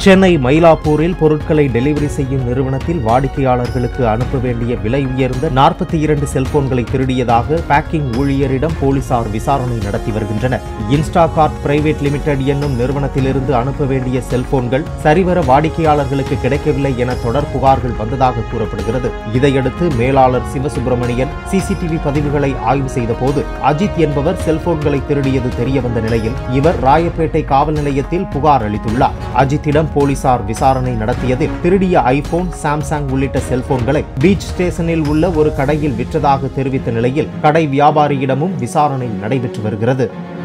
சென்னை மயிலாப்பூரில் பொருட்களை டெலிவரி செய்யும் நிறுவனத்தில் வாடிக்கையாளர்களுக்கு அனுப்ப வேண்டிய விலை உயர்ந்த நாற்பத்தி இரண்டு செல்போன்களை திருடியதாக பேக்கிங் ஊழியரிடம் போலீசார் விசாரணை நடத்தி வருகின்றனர் இன்ஸ்டாகார்ட் பிரைவேட் லிமிடெட் என்னும் நிறுவனத்திலிருந்து அனுப்ப வேண்டிய செல்போன்கள் சரிவர வாடிக்கையாளர்களுக்கு கிடைக்கவில்லை என தொடர் புகார்கள் வந்ததாக கூறப்படுகிறது இதையடுத்து மேலாளர் சிவசுப்பிரமணியன் சிசிடிவி பதிவுகளை ஆய்வு செய்தபோது அஜித் என்பவர் செல்போன்களை திருடியது தெரியவந்த நிலையில் இவர் ராயப்பேட்டை காவல் நிலையத்தில் புகார் அளித்துள்ளார் அஜித்திடம் போலீசார் விசாரணை நடத்தியதில் திருடிய ஐபோன் சாம்சங் உள்ளிட்ட செல்போன்களை பீச் ஸ்டேஷனில் உள்ள ஒரு கடையில் விற்றதாக தெரிவித்த நிலையில் கடை வியாபாரியிடமும் விசாரணை நடைபெற்று வருகிறது